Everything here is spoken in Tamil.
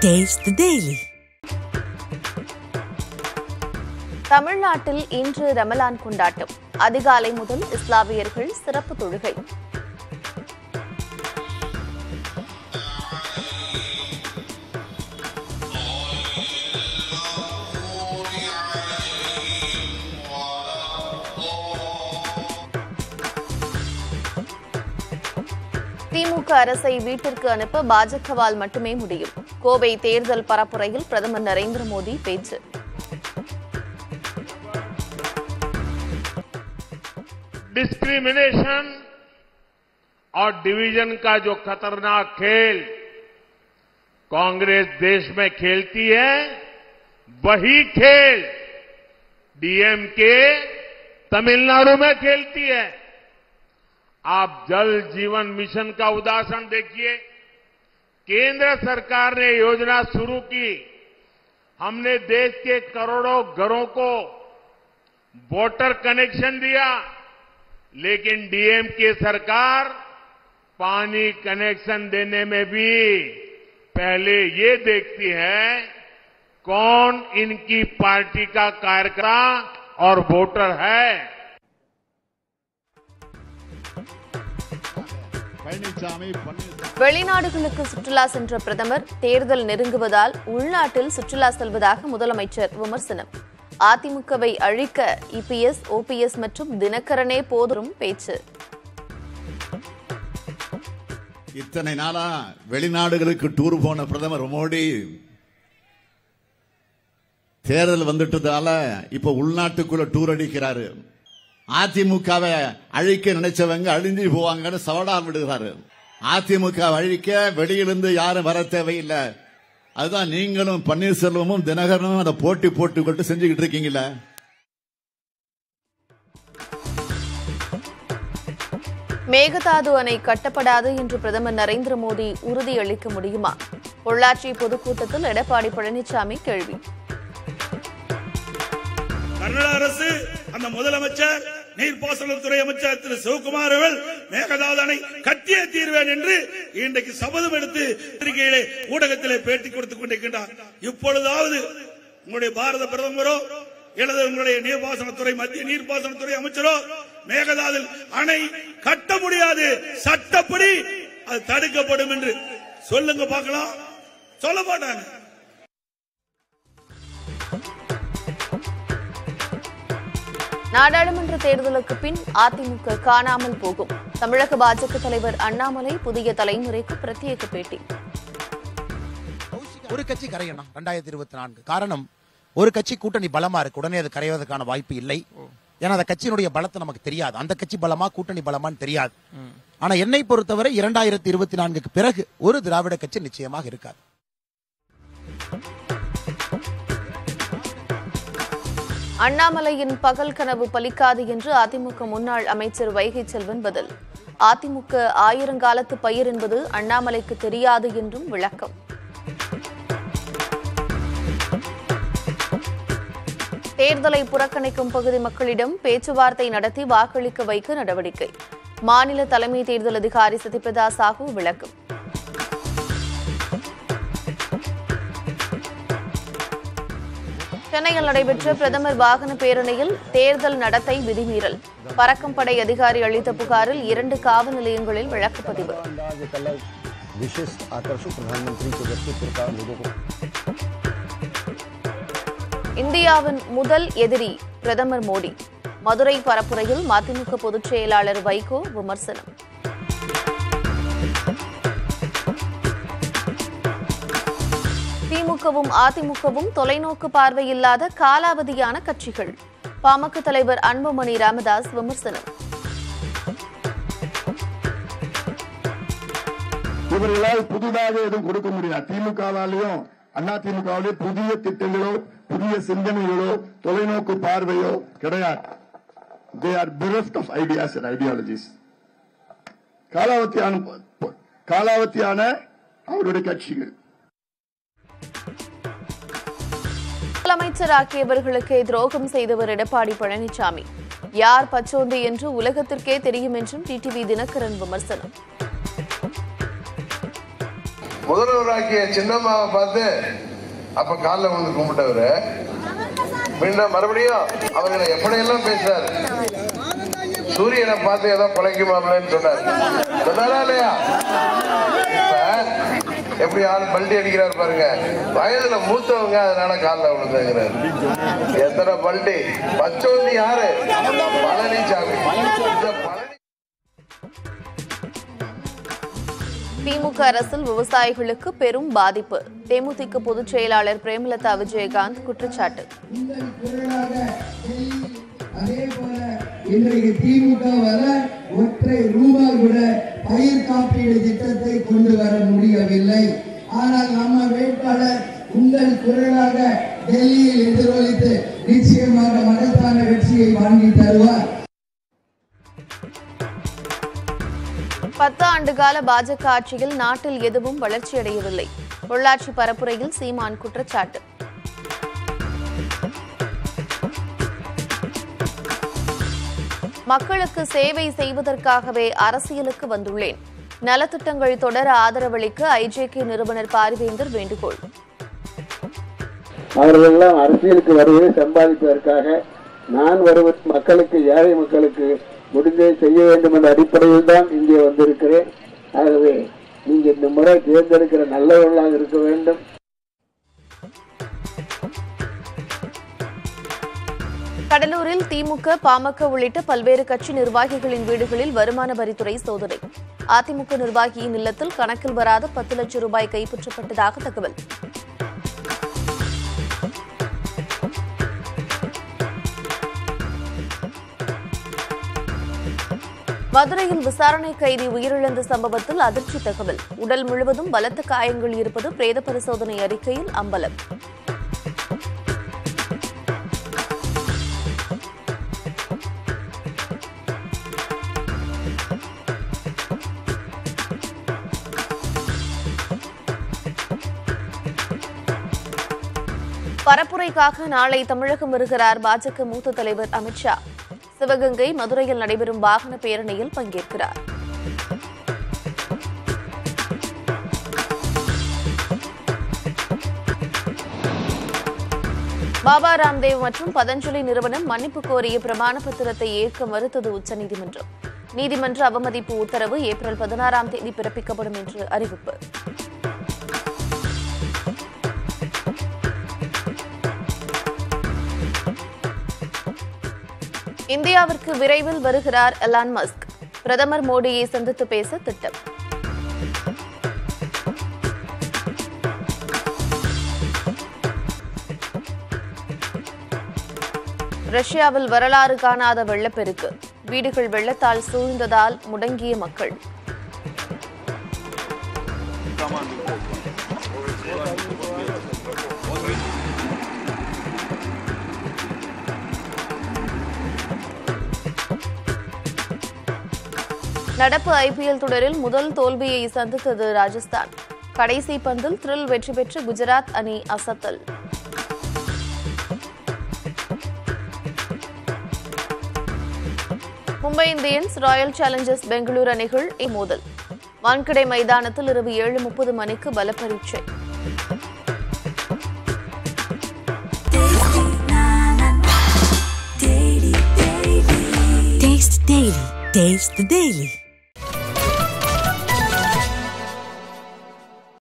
Taste the Daily. தமிழ்நாட்டில் இன்று ரமலான் கொண்டாட்டம் அதிகாலை முதல் இஸ்லாமியர்கள் சிறப்பு தொழுகை திமுக அரசை வீட்டிற்கு அனுப்ப பாஜகவால் மட்டுமே முடியும் கோவை தேர்தல் பரப்புரையில் பிரதமர் நரேந்திர மோடி பேச்சு डिस्क्रिमिनेशन और डिवीजन का जो खतरनाक खेल कांग्रेस देश में खेलती है वही खेल डीएमके तमिलनाडु में खेलती है आप जल जीवन मिशन का उदाहरण देखिए केंद्र सरकार ने योजना शुरू की हमने देश के करोड़ों घरों को वाटर कनेक्शन दिया लेकिन डीएमके सरकार पानी कनेक्शन देने में भी पहले ये देखती है कौन इनकी पार्टी का कार्यकर्ता और वोटर है பழனிசாமி பன்னீர்செல்வம் வெளிநாடுகளுக்கு சுற்றுலா சென்ற பிரதமர் தேர்தல் நெருங்குவதால் உள்நாட்டில் சுற்றுலா செல்வதாக முதலமைச்சர் விமர்சனம் அதிமுகவை அழிக்க இபிஎஸ் ஓபிஎஸ் மற்றும் தினகரனே போதும் பேச்சு இத்தனை நாளா வெளிநாடுகளுக்கு டூர் போன பிரதமர் மோடி தேர்தல் வந்துட்டதால இப்ப உள்நாட்டுக்குள்ள டூர் அடிக்கிறாரு அதிமுகவை அழிக்க நினைச்சவங்க அழிஞ்சு போவாங்கன்னு சவடால் விடுகிறாரு அதிமுக அழிக்க வெளியிலிருந்து யாரும் வர தேவையில்லை அதுதான் நீங்களும் பன்னீர்செல்வமும் தினகரனும் அதை போட்டி போட்டுக்கிட்டு செஞ்சுக்கிட்டு இருக்கீங்களா மேகதாது அணை கட்டப்படாது என்று பிரதமர் நரேந்திர மோடி உறுதியளிக்க முடியுமா பொள்ளாச்சி பொதுக்கூட்டத்தில் எடப்பாடி பழனிசாமி கேள்வி கர்நாடக அரசு அந்த முதலமைச்சர் நீர்ப்பாசனத்துறை அமைச்சர் திரு சிவகுமார் அவர்கள் மேகதாது அணை கட்டியே தீர்வேன் என்று இன்றைக்கு சபதம் எடுத்து பத்திரிகையிலே ஊடகத்திலே பேட்டி கொடுத்துக் கொண்டிருக்கின்றார் இப்பொழுதாவது உங்களுடைய பாரத பிரதமரோ அல்லது உங்களுடைய நீர்ப்பாசனத்துறை மத்திய நீர்ப்பாசனத்துறை அமைச்சரோ மேகதாதில் அணை கட்ட முடியாது சட்டப்படி அது தடுக்கப்படும் என்று சொல்லுங்க பார்க்கலாம் சொல்ல மாட்டாங்க நாடாளுமன்ற தேர்தலுக்கு பின் அதிமுக காணாமல் போகும் தமிழக பாஜக தலைவர் அண்ணாமலை புதிய தலைமுறைக்கு பிரத்யேக பேட்டி ஒரு கட்சி கரையணும் ரெண்டாயிரத்தி இருபத்தி நான்கு காரணம் ஒரு கட்சி கூட்டணி பலமா இருக்கு உடனே அது கரைவதற்கான வாய்ப்பு இல்லை ஏன்னா அந்த கட்சியினுடைய பலத்தை நமக்கு தெரியாது அந்த கட்சி பலமா கூட்டணி பலமான்னு தெரியாது ஆனா என்னை பொறுத்தவரை இரண்டாயிரத்தி இருபத்தி நான்குக்கு பிறகு ஒரு திராவிட கட்சி நிச்சயமாக இருக்காது அண்ணாமலையின் பகல் கனவு பலிக்காது என்று அதிமுக முன்னாள் அமைச்சர் வைகை செல்வன் பதில் அதிமுக ஆயிரங்காலத்து பயிர் என்பது அண்ணாமலைக்கு தெரியாது என்றும் விளக்கம் தேர்தலை புறக்கணிக்கும் பகுதி மக்களிடம் பேச்சுவார்த்தை நடத்தி வாக்களிக்க வைக்க நடவடிக்கை மாநில தலைமை தேர்தல் அதிகாரி சத்யபிரதா சாஹூ விளக்கம் சென்னையில் நடைபெற்ற பிரதமர் வாகன பேரணியில் தேர்தல் நடத்தை விதிமீறல் பறக்கும் படை அதிகாரி அளித்த புகாரில் இரண்டு காவல் நிலையங்களில் வழக்குப்பதிவு अंदाज एक अलग विशिष्ट आकर्षक प्रधानमंत्री के व्यक्तित्व का लोगों को இந்தியாவின் முதல் எதிரி பிரதமர் மோடி மதுரை பரப்புரையில் மதிமுக பொதுச் செயலாளர் வைகோ விமர்சனம் திமுகவும் அதிமுகவும் தொலைநோக்கு பார்வையில்லாத காலாவதியான கட்சிகள் பாமக தலைவர் அன்புமணி ராமதாஸ் விமர்சனம் இவர்களால் புதிதாக எதுவும் கொடுக்க முடியாது திமுகவாலையும் அண்ணா திமுகவிலே புதிய திட்டங்களோ புதிய சிந்தனைகளோ தொலைநோக்கு பார்வையோ கிடையாது they are bereft of ideas and ideologies காலாவத்தியான காலாவத்தியான அவருடைய கட்சிகள் முதலமைச்சராக்கியவர்களுக்கு துரோகம் செய்தவர் எடப்பாடி பழனிசாமி யார் பச்சோந்தி என்று உலகத்திற்கே தெரியும் என்றும் டிடிவி தினகரன் விமர்சனம் முதல்வராக்கிய சின்னம்மாவை பார்த்து அப்ப காலில் விழுந்து கும்பிட்டவரு மீண்டும் மறுபடியும் அவங்களை எப்படியெல்லாம் பேசுறாரு சூரியனை பார்த்து ஏதோ குலைக்குமாமலன்னு சொன்னார் சொன்னாரா இல்லையா இப்ப எப்படி ஆள் பல்டி அடிக்கிறாரு பாருங்க வயதுல மூத்தவங்க அதனால காலில் விழுந்துங்கிறாரு எத்தனை பல்டி பச்சோந்தி யாரு பழனிசாமி இந்த பழனி திமுக அரசில் விவசாயிகளுக்கு பெரும் பாதிப்பு தேமுதிக பொதுச் செயலாளர் பிரேமலதா விஜயகாந்த் குற்றச்சாட்டு அதே போல இன்றைக்கு திமுக வர ஒற்றை ரூபாய் கூட பயிர் காப்பீடு திட்டத்தை கொண்டு வர முடியவில்லை ஆனால் நம்ம வேட்பாளர் உங்கள் குரலாக டெல்லியில் எதிரொலித்து நிச்சயமாக மகத்தான வெற்றியை வாங்கி தருவார் பத்து ஆண்டுகால பாஜக ஆட்சியில் நாட்டில் எதுவும் வளர்ச்சியடையவில்லை பொள்ளாச்சி பரப்புரையில் சீமான் குற்றச்சாட்டு மக்களுக்கு சேவை செய்வதற்காகவே அரசியலுக்கு வந்துள்ளேன் நலத்திட்டங்கள் தொடர ஆதரவளிக்க ஐஜேகே நிறுவனர் பாரிவேந்தர் வேண்டுகோள் அவர்களெல்லாம் அரசியலுக்கு வருவதை சம்பாதிப்பதற்காக நான் வருவது மக்களுக்கு ஏழை மக்களுக்கு முடிந்ததை செய்ய வேண்டும் என்ற அடிப்படையில் தான் இங்கே வந்திருக்கிறேன் ஆகவே நீங்க இந்த முறை தேர்ந்தெடுக்கிற நல்லவர்களாக இருக்க வேண்டும் கடலூரில் திமுக பாமக உள்ளிட்ட பல்வேறு கட்சி நிர்வாகிகளின் வீடுகளில் வருமான வரித்துறை சோதனை அதிமுக நிர்வாகியின் இல்லத்தில் கணக்கில் வராத பத்து லட்சம் ரூபாய் கைப்பற்றப்பட்டதாக தகவல் மதுரையில் விசாரணை கைதி உயிரிழந்த சம்பவத்தில் அதிர்ச்சி தகவல் உடல் முழுவதும் பலத்த காயங்கள் இருப்பது பிரேத பரிசோதனை அறிக்கையில் அம்பலம் பரப்புரைக்காக நாளை தமிழகம் வருகிறார் பாஜக மூத்த தலைவர் அமித்ஷா சிவகங்கை மதுரையில் நடைபெறும் வாகன பேரணியில் பங்கேற்கிறார் பாபா ராம்தேவ் மற்றும் பதஞ்சலி நிறுவனம் மன்னிப்பு கோரிய பிரமாண பத்திரத்தை ஏற்க மறுத்தது உச்சநீதிமன்றம் நீதிமன்ற அவமதிப்பு உத்தரவு ஏப்ரல் பதினாறாம் தேதி பிறப்பிக்கப்படும் என்று அறிவிப்பு இந்தியாவிற்கு விரைவில் வருகிறார் எலான் மஸ்க் பிரதமர் மோடியை சந்தித்து பேச திட்டம் ரஷ்யாவில் வரலாறு காணாத வெள்ளப்பெருக்கு வீடுகள் வெள்ளத்தால் சூழ்ந்ததால் முடங்கிய மக்கள் நடப்பு ஐபிஎல் தொடரில் முதல் தோல்வியை சந்தித்தது ராஜஸ்தான் கடைசி பந்தில் த்ரில் வெற்றி பெற்ற குஜராத் அணி அசத்தல் Mumbai Indians Royal Challengers Bengaluru அணிகள் மோதல் வான்கடை மைதானத்தில் இரவு ஏழு முப்பது மணிக்கு பலப்பரீட்சை Taste the Daily. Taste the Daily.